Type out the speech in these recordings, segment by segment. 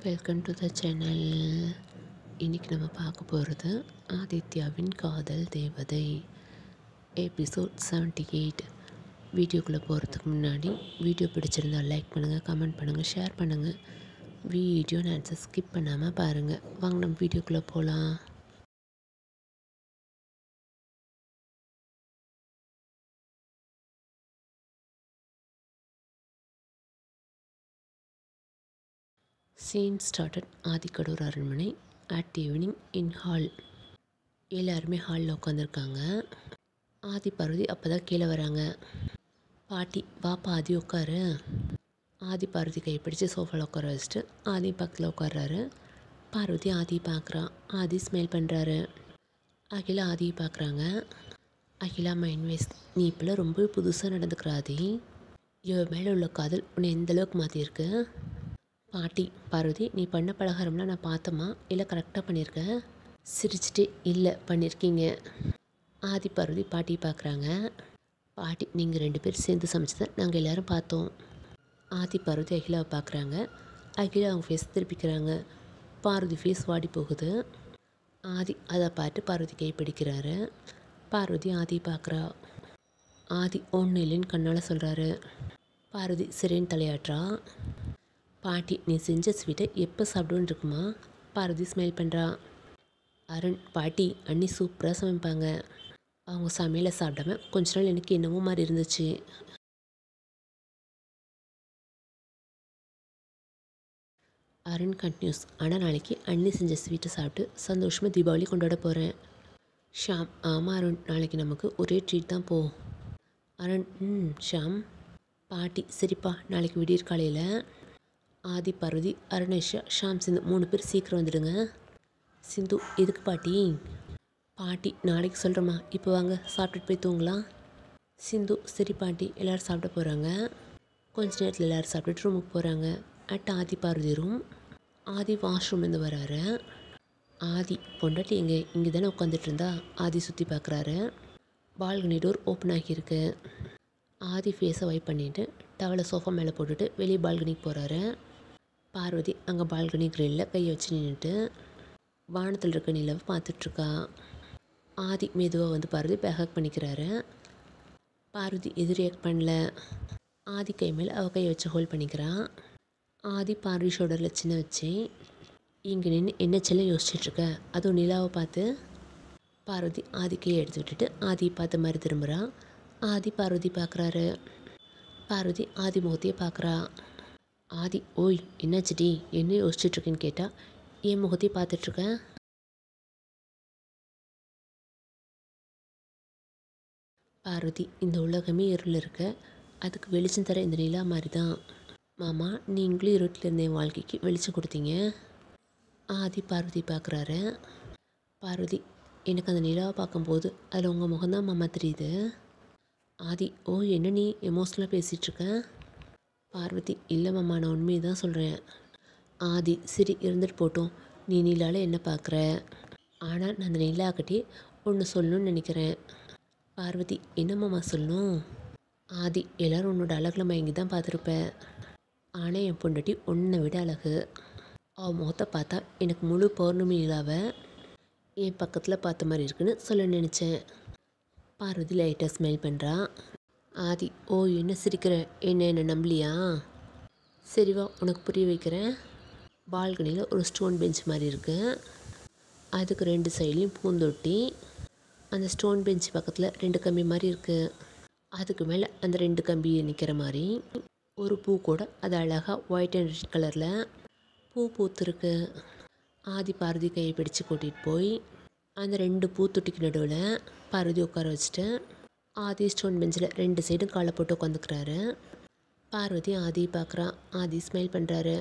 Welcome to the channel இன்றைக்கி நம்ம பார்க்க போகிறது ஆதித்யாவின் காதல் தேவதை எபிசோட் 78 எயிட் வீடியோக்குள்ளே போகிறதுக்கு முன்னாடி வீடியோ பிடிச்சிருந்தா லைக் பண்ணுங்கள் கமெண்ட் பண்ணுங்கள் ஷேர் பண்ணுங்கள் வீடியோ நான் ஸ்கிப் பண்ணாமல் பாருங்கள் வாங்க நம்ம வீடியோக்குள்ளே போகலாம் சீன் ஸ்டார்டட் ஆதிக்கடூர் அரண்மனை அட் ஈவினிங் இன் ஹால் எல்லாருமே ஹாலில் உட்காந்துருக்காங்க ஆதி பார்வதி அப்போ தான் கீழே வராங்க பாட்டி வாப்பா ஆதி உட்காரு ஆதி பார்வதி கை பிடிச்சி சோஃபாவில் உட்கார வச்சுட்டு ஆதி பக்கத்தில் உட்கார்றாரு பார்வதி ஆதி பார்க்குறா ஆதி ஸ்மைல் பண்ணுறாரு அகிலா ஆதியை பார்க்குறாங்க அகிலா மைண்ட் வேஸ்ட் நீ இப்போல்லாம் ரொம்ப புதுசாக நடந்துக்கிற ஆதி இவ மேலே உள்ள காதல் உன்னை எந்த அளவுக்கு மாற்றிருக்கு பாட்டி பார்வதி நீ பண்ண பலகாரம்லாம் நான் பார்த்தம்மா இல்லை கரெக்டாக பண்ணியிருக்க சிரிச்சிட்டு இல்லை பண்ணியிருக்கீங்க ஆதி பார்வதி பாட்டி பார்க்குறாங்க பாட்டி நீங்கள் ரெண்டு பேரும் சேர்ந்து சமைச்சதை நாங்கள் எல்லோரும் பார்த்தோம் ஆதி பார்வதி அகிலாவை பார்க்குறாங்க அகிலா அவங்க ஃபேஸ் திருப்பிக்கிறாங்க பார்வதி ஃபேஸ் வாடி போகுது ஆதி அதை பார்த்து பார்வதி கை பிடிக்கிறாரு பார்வதி ஆதி பார்க்குறா ஆதி ஒன்றும் இல்லைன்னு கண்ணால் சொல்கிறாரு பார்வதி சரின்னு தலையாட்டுறா பாட்டி நீ செஞ்ச ஸ்வீட்டை எப்போ சாப்பிடுன்னு இருக்குமா பார்வதி ஸ்மைல் பண்ணுறா அருண் பாட்டி அண்ணி சூப்பராக சமைப்பாங்க அவங்க சமையலை சாப்பிடாம கொஞ்ச நாள் எனக்கு என்னமோ மாதிரி இருந்துச்சு அருண் கண்டினியூஸ் ஆனால் நாளைக்கு அண்ணி செஞ்ச ஸ்வீட்டை சாப்பிட்டு சந்தோஷமாக தீபாவளி கொண்டாட போகிறேன் ஷாம் ஆமாம் அருண் நாளைக்கு நமக்கு ஒரே ட்ரீட் தான் போ அருண் ம் ஷாம் பாட்டி சரிப்பா நாளைக்கு விடியற் காலையில் ஆதி பார்வதி அருணேஷா ஷாம் சிந்து மூணு பேர் சீக்கிரம் வந்துடுங்க சிந்து எதுக்கு பாட்டி பாட்டி நாளைக்கு சொல்கிறேம்மா இப்போ வாங்க சாப்பிட்டுட்டு போய் தூங்கலாம் சிந்து சரி பாட்டி எல்லோரும் சாப்பிட போகிறாங்க கொஞ்ச நேரத்தில் எல்லோரும் சாப்பிட்டுட்டு ரூமுக்கு போகிறாங்க அட் ஆதி பார்வதி ரூம் ஆதி வாஷ்ரூம்லேருந்து வராரு ஆதி பொண்டாட்டி எங்கே இங்கே தானே உட்காந்துட்டு இருந்தா ஆதி சுற்றி பார்க்குறாரு பால்கனி டோர் ஓப்பன் ஆகியிருக்கு ஆதி ஃபேஸை வைப் பண்ணிவிட்டு டவலை சோஃபா மேலே போட்டுட்டு வெளியே பால்கனிக்கு போகிறாரு பார்வதி அங்கே பால்கனி கிரில்லில் கையை வச்சு நின்றுட்டு வானத்தில் இருக்க நிலவை பார்த்துட்ருக்கா ஆதி மெதுவாக வந்து பார்வதி பேக்கப் பண்ணிக்கிறாரு பார்வதி எது ரியாக்ட் பண்ணல ஆதி கை மேல் அவள் கையை வச்சு ஹோல்ட் பண்ணிக்கிறான் ஆதி பார்வதி ஷோல்டரில் சின்ன வச்சு இங்கே நின்று என்ன செல்ல யோசிச்சிட்ருக்க அதுவும் நிலாவை பார்த்து பார்வதி ஆதி கையை எடுத்து விட்டுட்டு ஆதி பார்த்த மாதிரி திரும்புகிறா ஆதி பார்வதி பார்க்குறாரு பார்வதி ஆதி முகத்தையே பார்க்குறா ஆதி ஓய் என்னாச்சுடி என்ன யோசிச்சுட்ருக்கேன்னு கேட்டால் என் முகத்தையே பார்த்துட்ருக்கேன் பார்வதி இந்த உலகமே இருளில் இருக்க அதுக்கு வெளிச்சம் தர இந்த நிலா மாதிரி தான் மாமா நீங்களும் இருட்டில் இருந்த என் வாழ்க்கைக்கு வெளிச்சம் கொடுத்தீங்க ஆதி பார்வதி பார்க்குறாரு பார்வதி எனக்கு அந்த நிலாவை பார்க்கும்போது அதில் உங்கள் முகம்தான் மாமா தெரியுது ஆதி ஓ என்ன நீ எமோஷ்னலாக பேசிகிட்ருக்க பார்வதி இல்லை மாமா நான் உண்மையை தான் சொல்கிறேன் ஆதி சரி இருந்துட்டு போட்டோம் நீ நிலாவில் என்ன பார்க்குற ஆனால் நான் அந்த நிலாக்கிட்டே ஒன்று சொல்லணும்னு நினைக்கிறேன் பார்வதி என்ன மாமா சொல்லணும் ஆதி எல்லோரும் உன்னோட அழகில் மயங்கி தான் பார்த்துருப்பேன் ஆனால் என் பொண்டாட்டி உன்னை விட அழகு அவள் முகத்தை பார்த்தா எனக்கு முழு பௌர்ணமி நிலாவை என் பக்கத்தில் பார்த்த மாதிரி இருக்குன்னு சொல்ல நினச்சேன் பார்வதி லைட்டாக ஸ்மெல் பண்ணுறா ஆதி ஓ என்ன சிரிக்கிற என்ன என்ன நம்பலையா சரி வா உனக்கு புரிய வைக்கிறேன் பால்கனியில் ஒரு ஸ்டோன் பெஞ்ச் மாதிரி இருக்குது அதுக்கு ரெண்டு சைட்லேயும் பூந்தொட்டி அந்த ஸ்டோன் பெஞ்ச் பக்கத்தில் ரெண்டு கம்பி மாதிரி இருக்குது அதுக்கு மேலே அந்த ரெண்டு கம்பி நிற்கிற மாதிரி ஒரு பூ கூட அது அழகாக ஒயிட் அண்ட் ரெட் கலரில் பூ பூத்துருக்கு ஆதி பார்வதி கையை பிடிச்சு கூட்டிகிட்டு போய் அந்த ரெண்டு பூத்தொட்டிக்கு நடுவில் பார்வதி உட்கார வச்சுட்டு ஆதி ஸ்டோன் பெஞ்சில் ரெண்டு சைடும் காலை போட்டு உட்காந்துக்கிறாரு பார்வதி ஆதி பார்க்குறா ஆதி ஸ்மைல் பண்ணுறாரு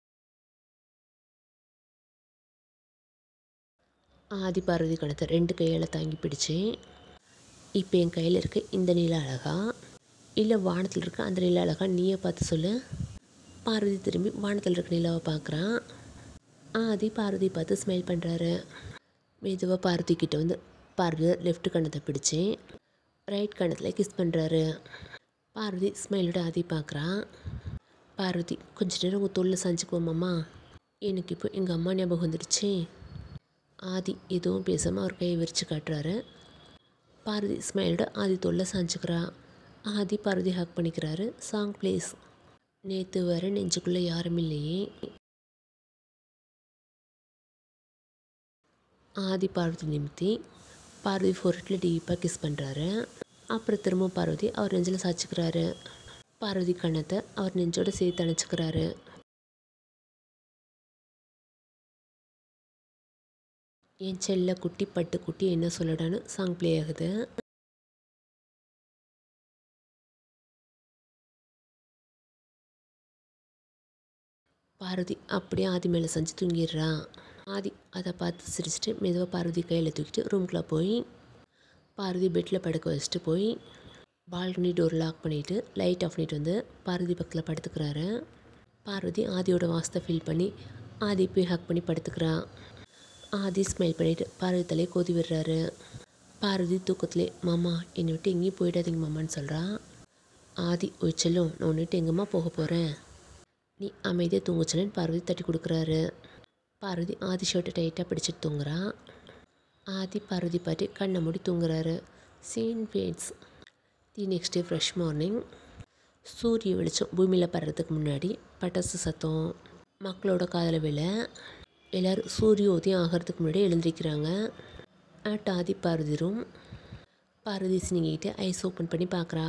ஆதி பார்வதி கணத்தை ரெண்டு கையால் தாங்கி பிடிச்சி இப்போ என் கையில் இருக்க இந்த நில அழகா இல்லை வானத்தில் இருக்க அந்த நில அழகா நீயே பார்த்து சொல்லு பார்வதி திரும்பி வானத்தில் இருக்க நிலாவை பார்க்குறான் ஆதி பார்வதி பார்த்து ஸ்மைல் பண்ணுறாரு மெதுவாக பார்வதி கிட்ட வந்து பார்வதி லெஃப்ட் கண்ணத்தை பிடிச்சி ரைட் கண்ணத்தில் கிஸ் பண்ணுறாரு பார்வதி ஸ்மைலோட ஆதி பார்க்குறான் பார்வதி கொஞ்ச நேரம் உங்கள் தோளில் சாஞ்சுக்குவோமாம்மா எனக்கு இப்போ எங்கள் அம்மா ஞாபகம் வந்துடுச்சு ஆதி எதுவும் பேசாமல் அவர் கையை விரித்து காட்டுறாரு பார்வதி ஸ்மைலோட ஆதி தொல்லை சாஞ்சுக்கிறா ஆதி பார்வதி ஹக் பண்ணிக்கிறாரு சாங் ப்ளேஸ் நேற்று வர நெஞ்சுக்குள்ளே யாரும் இல்லையே ஆதி பார்வதி நிமித்தி பார்வதி ஃபோர்ட்டில் டீப்பாக கிஸ் பண்ணுறாரு அப்புறம் திரும்ப பார்வதி அவர் நெஞ்சில் சாய்ச்சிக்கிறாரு பார்வதி கண்ணத்தை அவர் நெஞ்சோட சேர்த்து அணைச்சிக்கிறாரு என் செல்ல குட்டி பட்டு குட்டி என்ன சொல்லடான்னு சாங் ப்ளே ஆகுது பார்வதி அப்படியே ஆதி மேலே செஞ்சு தூங்கிடுறா ஆதி அதை பார்த்து சிரிச்சிட்டு மெதுவாக பார்வதி கையில் தூக்கிட்டு ரூம்குள்ளே போய் பார்வதி பெட்டில் படுக்க வச்சுட்டு போய் பால்கனி டோர் லாக் பண்ணிவிட்டு லைட் ஆஃப் பண்ணிட்டு வந்து பார்வதி பக்கத்தில் படுத்துக்கிறாரு பார்வதி ஆதியோட வாசத்தை ஃபீல் பண்ணி ஆதி போய் ஹக் பண்ணி படுத்துக்கிறா ஆதி ஸ்மைல் பண்ணிவிட்டு பார்வதி தலையை கோதி விடுறாரு பார்வதி தூக்கத்திலே மாமா என்னை விட்டு எங்கேயும் போயிடாதீங்க மாமான்னு சொல்கிறா ஆதி ஓய் செல்லும் நான் உன்னை விட்டு எங்கேம்மா போக போகிறேன் நீ அமைதியாக தூங்குச்சலன்னு பார்வதி தட்டி கொடுக்குறாரு பார்வதி ஆதி ஷர்ட்டை டைட்டாக பிடிச்சிட்டு தூங்குறா ஆதி பார்வதி பாட்டி கண்ணை மூடி தூங்குறாரு scene fades the next day fresh morning சூரிய வெளிச்சம் பூமியில் படுறதுக்கு முன்னாடி பட்டாசு சத்தம் மக்களோட காதில் விழ எல்லோரும் சூரிய உதயம் ஆகிறதுக்கு முன்னாடி எழுந்திருக்கிறாங்க அட் ஆதி பார்வதி ரூம் பார்வதி சினிங்கிட்டு ஐஸ் ஓப்பன் பண்ணி பார்க்குறா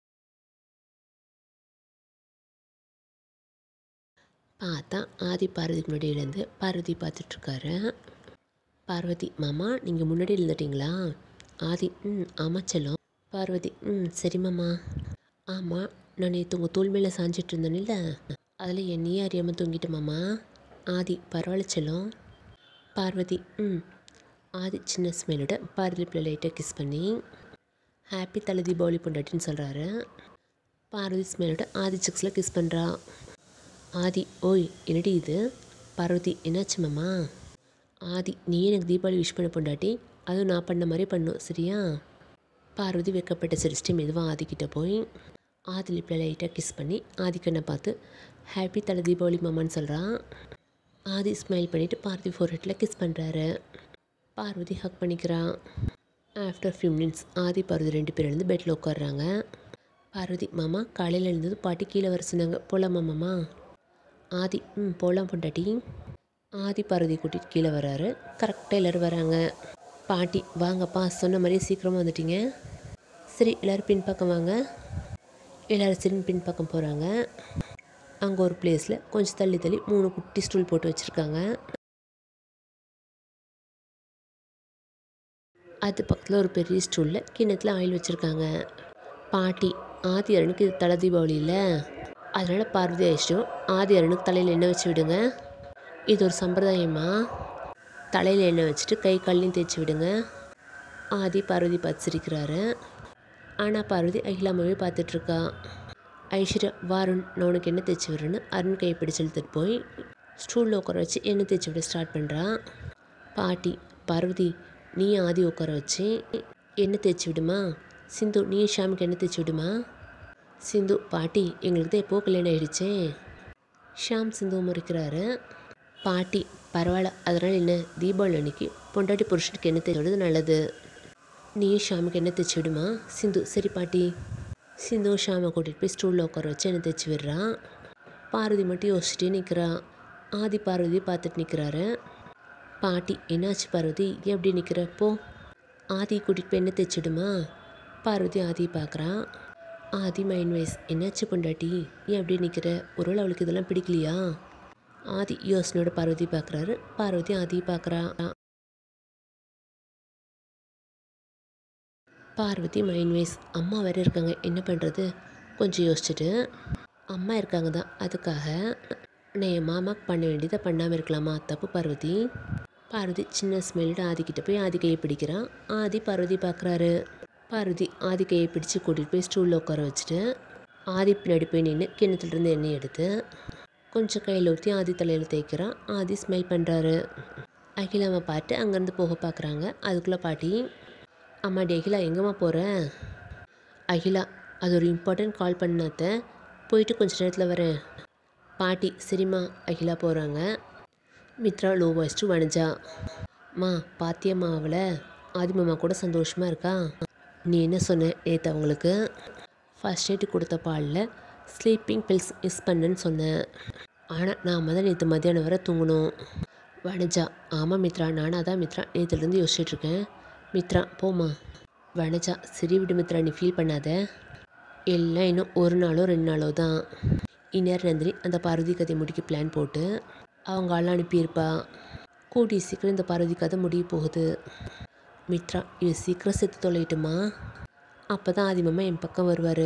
பார்த்தா ஆதி பார்வதிக்கு முன்னாடி எழுந்து பார்வதி பார்த்துட்ருக்காரு பார்வதி மாமா நீங்கள் முன்னாடி எழுந்துட்டீங்களா ஆதி ம் ஆமாம் செல்லம் பார்வதி ம் சரி மாமா ஆமாம் நான் நேற்று உங்கள் தோல் மேலே சாஞ்சிட்டு இருந்தேன்ல அதில் என்னையே அறியாமல் தூங்கிட்டேன் மாமா ஆதி பரவாயில்ல செல்லம் பார்வதி ம் ஆதி சின்ன ஸ்மெல்லோட பார்வதி பிள்ளை லைட்டாக கிஸ் பண்ணி ஹாப்பி தலை தீபாவளி பொண்டாட்டின்னு சொல்கிறாரு பார்வதி ஸ்மெல்லோட ஆதி சிக்ஸில் கிஸ் பண்ணுறா ஆதி ஓய் என்னடி இது பார்வதி என்னாச்சு மாமா ஆதி நீ எனக்கு தீபாவளி விஷ் பண்ண பொண்டாட்டி அதுவும் நான் பண்ண மாதிரி பண்ணும் சரியா பார்வதி வெக்கப்பட்ட சிரிச்சிட்டு மெதுவாக ஆதிக்கிட்ட போய் ஆதி லிப்பில் லைட்டாக கிஸ் பண்ணி ஆதிக்கண்ணை பார்த்து ஹாப்பி தலை தீபாவளி மாமான்னு சொல்கிறான் ஆதி ஸ்மைல் பண்ணிவிட்டு பார்வதி ஃபோர் ஹெட்டில் கிஸ் பண்ணுறாரு பார்வதி ஹக் பண்ணிக்கிறான் after few minutes Aadhi Parvathi ரெண்டு பேர் எழுந்து பெட்டில் உட்காடுறாங்க பார்வதி மாமா காலையில் எழுந்தது பாட்டி கீழே வர சொன்னாங்க போகலாமா மாமா ஆதி ம் போகலாம் பொண்டாட்டி ஆதி பார்வதி கூட்டிகிட்டு கீழே வராரு கரெக்டாக எல்லோரும் வராங்க பாட்டி வாங்கப்பா சொன்ன மாதிரியே சீக்கிரமாக வந்துட்டீங்க சரி எல்லோரும் பின்பக்கம் வாங்க எல்லோரும் சரி பின்பக்கம் போகிறாங்க அங்கே ஒரு பிளேஸில் கொஞ்சம் தள்ளி தள்ளி மூணு குட்டி ஸ்டூல் போட்டு வச்சுருக்காங்க அது பக்கத்தில் ஒரு பெரிய ஸ்டூலில் கிண்ணத்தில் ஆயில் வச்சுருக்காங்க பாட்டி ஆதி அருணுக்கு இது தலை தீபாவளி இல்லை அதனால் பார்வதி ஐஷ்டம் ஆதி அருணுக்கு தலையில் எண்ணெய் வச்சு விடுங்க இது ஒரு சம்பிரதாயமா தலையில் எண்ணெய் வச்சுட்டு கை கால்லையும் தேய்ச்சி விடுங்க ஆதி பார்வதி பார்த்து சிரிக்கிறாரு ஆனால் பார்வதி அகிலாமாவே பார்த்துட்ருக்கா ஐஸ்வர்யா வாருண் நான் உனக்கு எண்ணெய் தேய்ச்சி விடுறேன்னு அருண் கையை பிடிச்சு இழுத்துட்டு போய் ஸ்டூலில் உட்கார வச்சு எண்ணெய் தேய்ச்சி விட ஸ்டார்ட் பண்ணுறான் பாட்டி பார்வதி நீ ஆதி உட்கார வச்சு எண்ணெய் தேய்ச்சி விடுமா சிந்து நீ ஷாமுக்கு எண்ணெய் தேய்ச்சி விடுமா சிந்து பாட்டி எங்களுக்கு தான் எப்போ கல்யாணம் ஆயிடுச்சே ஷாம் சிந்து முறைக்கிறாரு பாட்டி பரவாயில்ல அதனால் என்ன தீபாவளி அன்னைக்கு பொண்டாட்டி புருஷனுக்கு எண்ணெய் தேய்ச்சி விடுறது நல்லது நீ ஷாமுக்கு எண்ணெய் தேய்ச்சி விடுமா சிந்து சரி பாட்டி சிந்து ஷாமை கூட்டிகிட்டு போய் ஸ்டூலில் உட்கார வச்சு எண்ணெய் தேய்ச்சி விடுறான் பார்வதி மட்டும் யோசிச்சுட்டே நிற்கிறான் ஆதி பார்வதி பார்த்துட்டு நிற்கிறாரு பாட்டி என்னாச்சு பார்வதி ஏன் அப்படி நிற்கிற போ ஆதி கூட்டிகிட்டு போய் எண்ணெய் தேய்ச்சிடுமா பார்வதி ஆதி பார்க்குறான் ஆதி மைண்ட் வைஸ் என்னாச்சு பொண்டாட்டி ஏன் அப்படியே நிற்கிற ஒருவேளை அவளுக்கு இதெல்லாம் பிடிக்கலையா ஆதி யோசனோட பார்வதி பார்க்குறாரு பார்வதி ஆதி பார்க்குறா பார்வதி மைண்ட் வைஸ் அம்மா வேறு இருக்காங்க என்ன பண்ணுறது கொஞ்சம் யோசிச்சுட்டு அம்மா இருக்காங்க தான் அதுக்காக நான் என் மாமாக்கு பண்ண வேண்டியதை பண்ணாமல் இருக்கலாமா தப்பு பார்வதி பார்வதி சின்ன ஸ்மெல்டு ஆதிக்கிட்ட போய் ஆதி கையை பிடிக்கிறான் ஆதி பார்வதி பார்க்குறாரு பார்வதி ஆதி கையை பிடிச்சி கூட்டிகிட்டு போய் ஸ்டூலில் உட்கார வச்சுட்டு ஆதி பின்னாடி போய் நின்று கிண்ணத்துலேருந்து எண்ணெய் எடுத்து கொஞ்சம் கையில் ஊற்றி ஆதி தலையில் தேய்க்கிறான் ஆதி ஸ்மெல் பண்ணுறாரு அகிலாவை பார்த்து அங்கேருந்து போக பார்க்குறாங்க அதுக்குள்ளே பாட்டி அம்மாடி அகிலா எங்கேம்மா போகிற அகிலா அது ஒரு இம்பார்ட்டன்ட் கால் பண்ணாத்த போயிட்டு கொஞ்ச நேரத்தில் வரேன் பாட்டி சரிம்மா அகிலா போகிறாங்க Mithra low voice to Vanaja மா பாத்தியம்மா அவளை ஆதிமாமா கூட சந்தோஷமாக இருக்கா நீ என்ன சொன்ன நேற்று அவங்களுக்கு ஃபர்ஸ்ட் நைட்டு கொடுத்த பாலில் ஸ்லீப்பிங் பில்ஸ் மிஸ் பண்ணுன்னு சொன்னேன் ஆனால் நான் தான் நேற்று மத்தியானம் வரை தூங்கணும் வனஜா ஆமாம் மித்ரா நானாக தான் மித்ரா நேற்றுலேருந்து யோசிச்சுட்ருக்கேன் மித்ரா போமா வனஜா சரி விடு மித்ரா நீ ஃபீல் பண்ணாத எல்லாம் இன்னும் ஒரு நாளோ ரெண்டு நாளோ தான் இந்நேரம் நந்தினி அந்த பார்வதி கதை முடிக்க பிளான் போட்டு அவங்க ஆள் அனுப்பியிருப்பா கூடி சீக்கிரம் இந்த பார்வதி கதை முடிய போகுது மித்ரா இவன் சீக்கிரம் செத்து தொலைட்டுமா அப்போ தான் ஆதிமம்மா என் பக்கம் வருவார்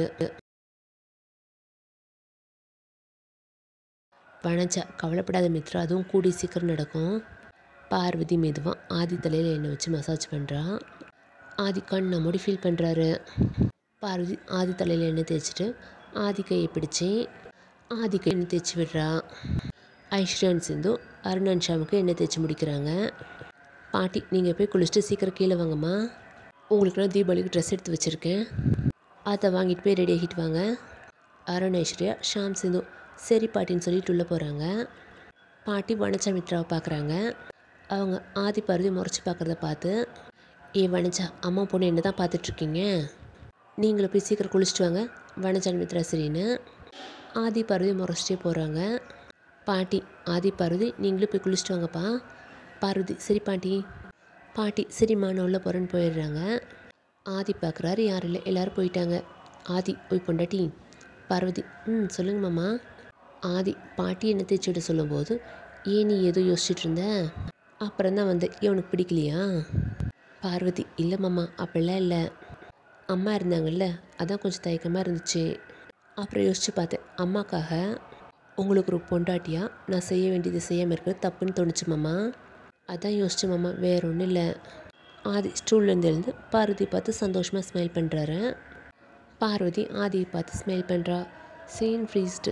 வனஜா கவலைப்படாத மித்ரா அதுவும் கூடி சீக்கிரம் நடக்கும் பார்வதி மெதுவாக ஆதி தலையில் எண்ணெய் வச்சு மசாஜ் பண்ணுறா ஆதி கண்ணை மூடி ஃபீல் பண்ணுறாரு பார்வதி ஆதி தலையில் எண்ணெய் தேய்ச்சிட்டு ஆதி கையை பிடிச்சி ஆதி கை எண்ணெய் தேய்ச்சி விடுறா ஐஸ்வர்யான் சிந்து அருணன் ஷாமுக்கு எண்ணெய் தேய்ச்சி முடிக்கிறாங்க பாட்டி நீங்கள் போய் குளிச்சுட்டு சீக்கிரம் கீழே வாங்கம்மா உங்களுக்குலாம் தீபாவளிக்கு ட்ரெஸ் எடுத்து வச்சுருக்கேன் அதை வாங்கிட்டு போய் ரெடி ஆகிட்டு வாங்க அருண் ஐஸ்வர்யா ஷாம் சிந்து சரி பாட்டின்னு சொல்லிட்டு உள்ளே போகிறாங்க பாட்டி வனஜா மித்ராவை பார்க்குறாங்க அவங்க ஆதி பருதி முறைச்சி பார்க்குறத பார்த்து ஏ வனஜா அம்மா பொண்ணு என்ன தான் பார்த்துட்ருக்கீங்க நீங்களும் போய் சீக்கிரம் குளிச்சுட்டு வாங்க வனஜா மித்ரா சரின்னு ஆதி பருதி முறைச்சிட்டே போகிறாங்க பாட்டி ஆதி பார்வதி நீங்களும் போய் குளிச்சுட்டு வாங்கப்பா பார்வதி சரி பாட்டி பாட்டி சரிம்மா நான் உள்ள போகிறேன்னு போயிடுறாங்க ஆதி பார்க்குறாரு யாரும் இல்லை எல்லோரும் போயிட்டாங்க ஆதி போய் பொண்டாட்டி பார்வதி ம் சொல்லுங்க மாமா ஆதி பாட்டி என்ன தேய்ச்சி விட சொல்லும்போது ஏன் நீ ஏதோ யோசிச்சுட்டு இருந்த அப்புறம் தான் வந்து இவனுக்கு பிடிக்கலையா பார்வதி இல்லை மாமா அப்படிலாம் இல்லை அம்மா இருந்தாங்கல்ல அதான் கொஞ்சம் தயக்கமாக இருந்துச்சு அப்புறம் யோசித்து பார்த்தேன் அம்மாக்காக உங்களுக்கு ஒரு பொண்டாட்டியா நான் செய்ய வேண்டியது செய்யாமல் இருக்கிறது தப்புன்னு தோணுச்சு மாமா அதான் யோசிச்சு மாமா வேற ஒன்றும் இல்லை ஆதி ஸ்டூல்லேருந்து எழுந்து பார்வதி பார்த்து சந்தோஷமாக ஸ்மைல் பண்ணுறாரு பார்வதி ஆதியை பார்த்து ஸ்மைல் பண்ணுறா scene freezed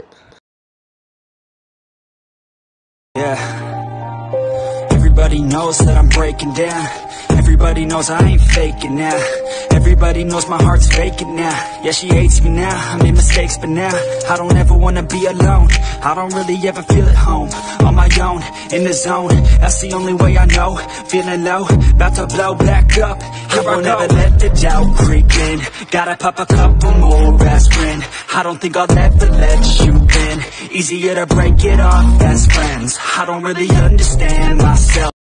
Yeah. Everybody knows that I'm breaking down. Everybody knows I ain't faking now. Everybody knows my heart's faking now. Yeah, she hates me now. I made mistakes, but now I don't ever wanna be alone. I don't really ever feel at home. On my own, in the zone. That's the only way I know. Feeling low, about to blow back up. I won't ever let the doubt creep in. Gotta pop a couple more aspirin. I don't think I'll ever let you in. Easier to break it off best friends. I don't really understand myself.